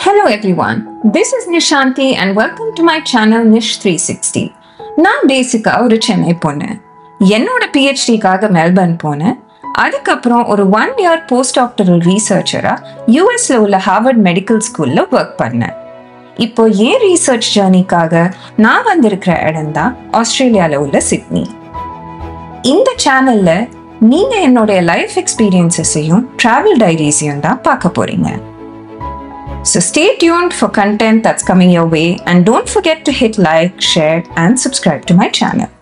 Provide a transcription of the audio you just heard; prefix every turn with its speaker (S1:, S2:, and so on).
S1: Hello everyone, this is Nishanti and welcome to my channel Nish 360. நான் பேசிக்கா ஒரு சென்னை பொண்ணு என்னோட பிஹெச்டிக்காக மெல்பர்ன் போனேன் அதுக்கப்புறம் ஒரு ஒன் இயர் போஸ்ட் டாக்டரல் ரீசர்ச்சரா யூஎஸ்ல உள்ள ஹார்வர்ட் மெடிக்கல் ஸ்கூல்ல ஒர்க் பண்ணேன் இப்போ ஏன் ரீசர்ச் ஜேர்னிக்காக நான் வந்திருக்கிற இடம் தான் ஆஸ்திரேலியாவில் உள்ள சிட்னி இந்த சேனல்ல நீங்க என்னுடைய லைஃப் எக்ஸ்பீரியன்சஸையும் டிராவல் டைரிஸையும் தான் பார்க்க போறீங்க So stay tuned for content that's coming your way and don't forget to hit like, share, and subscribe to my channel.